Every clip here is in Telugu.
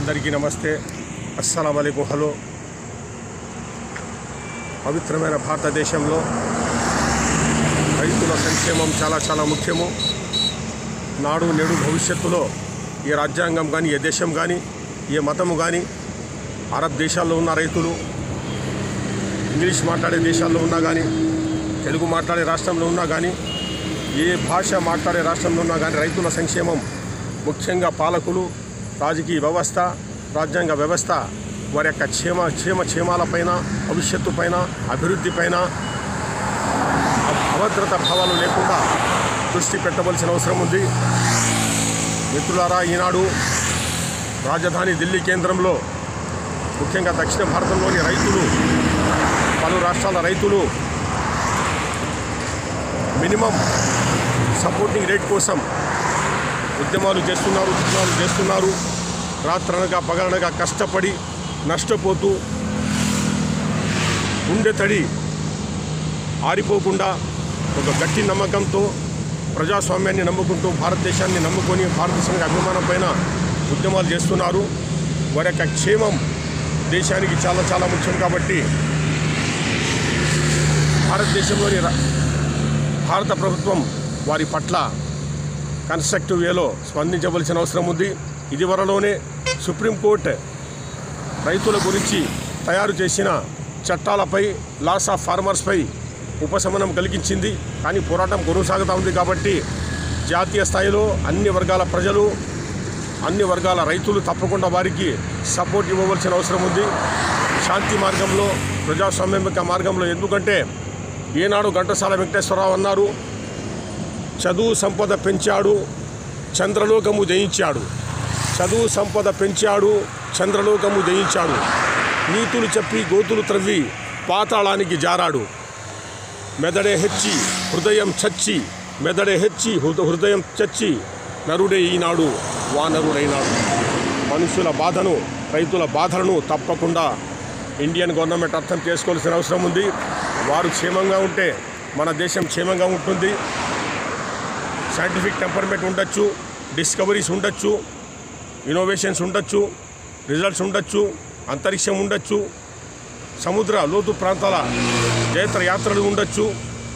అందరికీ నమస్తే అస్సలం అయికు హలో పవిత్రమైన భారతదేశంలో రైతుల సంక్షేమం చాలా చాలా ముఖ్యము నాడు నేడు భవిష్యత్తులో ఏ రాజ్యాంగం కానీ ఏ దేశం కానీ ఏ మతము కానీ అరబ్ దేశాల్లో ఉన్న రైతులు ఇంగ్లీష్ మాట్లాడే దేశాల్లో ఉన్నా కానీ తెలుగు మాట్లాడే రాష్ట్రంలో ఉన్నా కానీ ఏ భాష మాట్లాడే రాష్ట్రంలో ఉన్నా కానీ రైతుల సంక్షేమం ముఖ్యంగా పాలకులు రాజకీయ వ్యవస్థ రాజ్యాంగ వ్యవస్థ వారి యొక్క క్షేమ క్షేమ క్షేమాలపైన భవిష్యత్తు పైన అభివృద్ధి పైన అభద్రత భావాలు లేకుండా దృష్టి పెట్టవలసిన అవసరం ఉంది మిత్రులారా ఈనాడు రాజధాని ఢిల్లీ కేంద్రంలో ముఖ్యంగా దక్షిణ భారతంలోని రైతులు పలు రాష్ట్రాల రైతులు మినిమం సపోర్టింగ్ రేట్ కోసం ఉద్యమాలు చేస్తున్నారు ఉద్యమాలు చేస్తున్నారు రాత్రనగా పగలనగా కష్టపడి నష్టపోతూ గుండె తడి ఆరిపోకుండా ఒక గట్టి నమ్మకంతో ప్రజాస్వామ్యాన్ని నమ్ముకుంటూ భారతదేశాన్ని నమ్ముకొని భారతదేశానికి అభిమానం పైన ఉద్యమాలు చేస్తున్నారు వారి యొక్క క్షేమం దేశానికి చాలా చాలా ముఖ్యం కాబట్టి భారతదేశంలోని రా- భారత ప్రభుత్వం వారి పట్ల కన్స్ట్రక్టివ్ వేలో స్పందించవలసిన అవసరం ఉంది ఇదివరలోనే సుప్రీంకోర్టు రైతుల గురించి తయారు చేసిన చట్టాలపై లాస్ ఆఫ్ ఫార్మర్స్పై ఉపశమనం కలిగించింది కానీ పోరాటం కొనసాగుతూ ఉంది కాబట్టి జాతీయ స్థాయిలో అన్ని వర్గాల ప్రజలు అన్ని వర్గాల రైతులు తప్పకుండా వారికి సపోర్ట్ ఇవ్వవలసిన అవసరం ఉంది శాంతి మార్గంలో ప్రజాస్వామ్యక మార్గంలో ఎందుకంటే ఏనాడు ఘంటసాల వెంకటేశ్వరరావు అన్నారు చదువు సంపద పెంచాడు చంద్రలోకము జయించాడు చదువు సంపద పెంచాడు చంద్రలోకము జయించాడు నీతులు చెప్పి గోతులు త్రవ్వి పాతాళానికి జారాడు మెదడే హెచ్చి హృదయం చచ్చి మెదడే హెచ్చి హృద- హృదయం చచ్చి నరుడే ఈనాడు వానరుడైనాడు మనుషుల బాధను రైతుల బాధలను తప్పకుండా ఇండియన్ గవర్నమెంట్ అర్థం చేసుకోవాల్సిన అవసరం ఉంది వారు క్షేమంగా ఉంటే మన దేశం క్షేమంగా ఉంటుంది సైంటిఫిక్ టెంపర్మెంట్ ఉండొచ్చు డిస్కవరీస్ ఉండొచ్చు ఇన్నోవేషన్స్ ఉండొచ్చు రిజల్ట్స్ ఉండొచ్చు అంతరిక్షం ఉండొచ్చు సముద్ర లోతు ప్రాంతాల జయత్ర యాత్రలు ఉండొచ్చు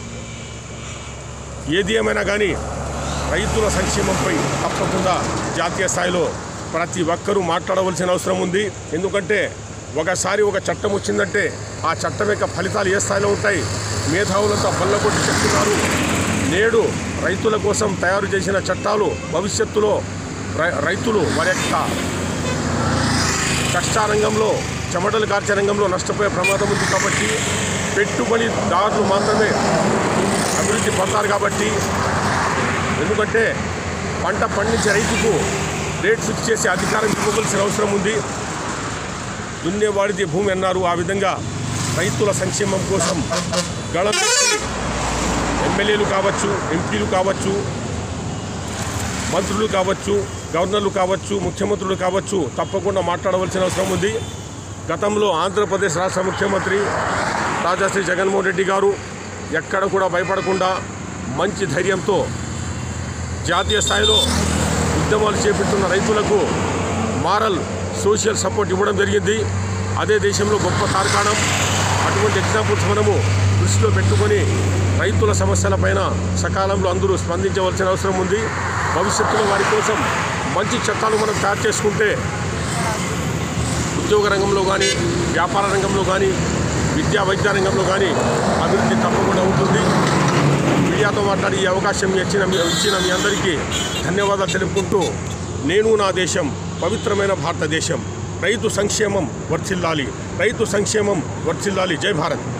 ఏది ఏమైనా కానీ రైతుల సంక్షేమంపై తప్పకుండా జాతీయ స్థాయిలో ప్రతి ఒక్కరూ మాట్లాడవలసిన అవసరం ఉంది ఎందుకంటే ఒకసారి ఒక చట్టం వచ్చిందంటే ఆ చట్టం యొక్క ఫలితాలు ఏ స్థాయిలో ఉంటాయి మేధావులంతా బల్లగొట్టి చెప్తున్నారు నేడు రైతుల కోసం తయారు చేసిన చట్టాలు భవిష్యత్తులో రై- రైతులు వారి యొక్క కష్టారంగంలో చెమటలు కార్చే రంగంలో నష్టపోయే ప్రమాదం ఉంది కాబట్టి పెట్టుబడిదారులు మాత్రమే అభివృద్ధి పొందారు కాబట్టి ఎందుకంటే పంట పండించే రైతుకు రేట్ ఫిక్స్ చేసే అధికారం ఇవ్వవలసిన అవసరం ఉంది దున్నేవాడిది భూమి అన్నారు ఆ విధంగా రైతుల సంక్షేమం కోసం గళం ఎత్తి ఎమ్మెల్యేలు కావచ్చు ఎంపీలు కావచ్చు మంత్రులు కావచ్చు గవర్నర్లు కావచ్చు ముఖ్యమంత్రులు కావచ్చు తప్పకుండా మాట్లాడవలసిన అవసరం ఉంది గతంలో ఆంధ్రప్రదేశ్ రాష్ట్ర ముఖ్యమంత్రి రాజాశ్రీ జగన్మోహన్ రెడ్డి గారు ఎక్కడ కూడా భయపడకుండా మంచి ధైర్యంతో జాతీయ స్థాయిలో ఉద్యమాలు చేపడుతున్న రైతులకు మారల్ సోషల్ సపోర్ట్ ఇవ్వడం జరిగింది అదే దేశంలో గొప్ప తార్కాణం అటువంటి ఎగ్జాంపుల్స్ మనము దృష్టిలో పెట్టుకొని రైతుల సమస్యలపైన సకాలంలో అందరూ స్పందించవలసిన అవసరం ఉంది భవిష్యత్తులో వారి కోసం మంచి చట్టాలు మనం తయారు చేసుకుంటే ఉద్యోగ రంగంలో కానీ వ్యాపార రంగంలో కానీ విద్యా వైద్య రంగంలో కానీ అభివృద్ధి తప్పకుండా ఉంటుంది మీడియాతో మాట్లాడి ఈ అవకాశం ఇచ్చిన మీ ఇచ్చిన మీ అందరికీ ధన్యవాదాలు తెలుపుకుంటూ నేను నా దేశం పవిత్రమైన భారతదేశం రైతు సంక్షేమం వర్ధిల్లాలి రైతు సంక్షేమం వర్ధిల్లాలి జై భారత్